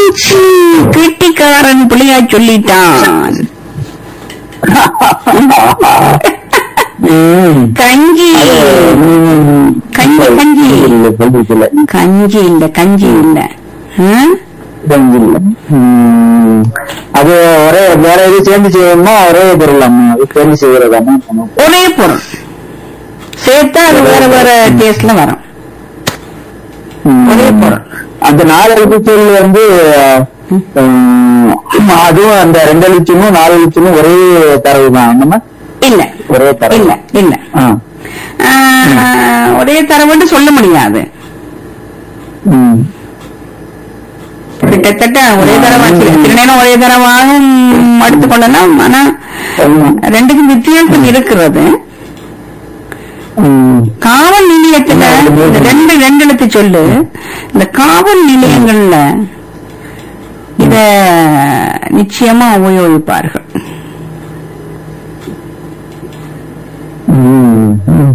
கெட்டிக்காரன் புள்ளியா சொல்லிட்டான் ம். கஞ்சி ம். கஞ்சி, கஞ்சி. இல்ல, சொல்லிக்கல. கஞ்சி இல்ல கஞ்சி இல்ல ஆ? கஞ்சி இல்ல. ம். அது ஒரே வேற எது சேர்ந்து செய்யணுமா ஒரே பொருள் அம்மா அது சேர்ந்து செய்யறதாமா ஒரே பொருள் சேர்த்தா அது வேற வேற டேஸ்ட்ல வரும் ஒரே பொருள் அந்த நாலு எழுத்து சொல் வந்து ம், அதுவும் அந்த ரெண்டு எழுத்துமும் நாலு எழுத்துமும் ஒரே தரவு தான் நம்ம இல்ல ஒரே தரவு இல்ல இல்ல ஆ. ஆ, ஒரே தரவுன்னு சொல்ல முடியாது ம். கிட்டத்தட்ட ஒரே தரவா திருநேரம் ஒரே தரவாக ம், எடுத்துக்கொள்ளலாம் ஆனா ஆமா. ரெண்டுக்கும் வித்தியாசம் இருக்கிறது ம். காவல் நிலையத்துல இந்த ரெண்டு ரெண்டு எழுத்து சொல்லு இந்த காவல் நிலையங்கள்ல இத நிச்சயமா உபயோகிப்பார்கள் ம். ம்.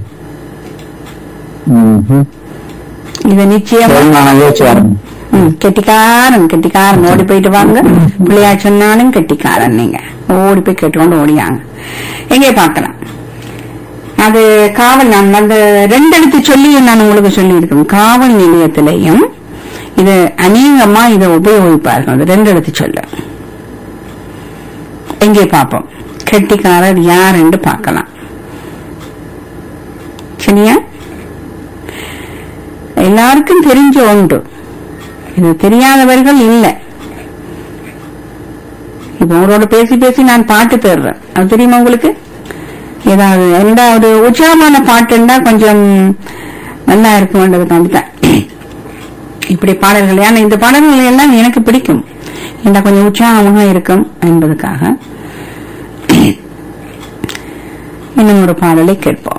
ம். இத நிச்சயமா சரி, நான் யோசிச்சு வரேன் ம், கெட்டிக்காரன் கெட்டிக்காரன் ஓடி போயிட்டு வாங்க பிள்ளையா சொன்னாலும் கெட்டிக்காரன் நீங்க ஓடி போய் கேட்டுக்கொண்டு ஓடியாங்க எங்கே பார்க்கலாம் அது காவல் நான் அந்த ரெண்டு எழுத்து சொல்லி நான் உங்களுக்கு சொல்லி இருக்கேன் காவல் நிலையத்திலையும் இது அநேகமா இதை உபயோகிப்பார்கள் அது ரெண்டு எழுத்து சொல்லு எங்கே பார்ப்போம் கெட்டிக்காரர் யார் என்று பார்க்கலாம் சரியா எல்லாருக்கும் தெரிஞ்ச ஒன்று இது தெரியாதவர்கள் இல்லை இப்ப உங்களோட பேசி பேசி நான் பாட்டு தேடுறேன் அது தெரியுமா உங்களுக்கு ஏதாவது ரெண்டாவது உற்சாகமான பாட்டுன்னா கொஞ்சம் நல்லா இருக்கும்ன்றதுக்காண்டி தான் இப்படி பாடல்கள் ஏன்னா இந்த பாடல்கள் எல்லாம் எனக்கு பிடிக்கும் இந்த கொஞ்சம் உற்சாகமாக இருக்கும் என்பதுக்காக இன்னும் ஒரு பாடலை கேட்போம்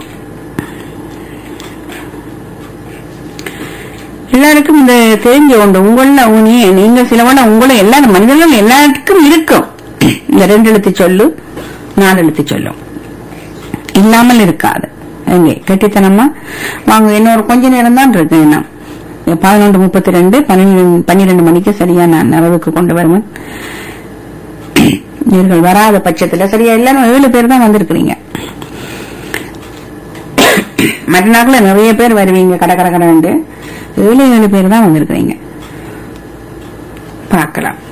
எல்லாருக்கும் இந்த தெரிஞ்ச உண்டு உங்கள நீ நீங்க சிலவன உங்களை எல்லா மனிதர்கள் எல்லாருக்கும் இருக்கும் இந்த ரெண்டு எழுத்து சொல்லு நாலு எழுத்து சொல்லும் இல்லாமல் இருக்காது எங்கே கெட்டித்தனமா வாங்க இன்னொரு கொஞ்ச நேரம் தான் இருக்கு இன்னும் பதினொன்று முப்பத்தி ரெண்டு பன்னிரெண்டு பன்னிரெண்டு மணிக்கு சரியா நான் நிறைவுக்கு கொண்டு வருவேன் நீங்கள் வராத பட்சத்துல சரியா எல்லாரும் ஏழு பேர் தான் வந்திருக்கிறீங்க மற்ற நாட்கள நிறைய பேர் வருவீங்க கடை கடை கடை ஏழு ஏழு பேர் தான் வந்திருக்கிறீங்க பார்க்கலாம்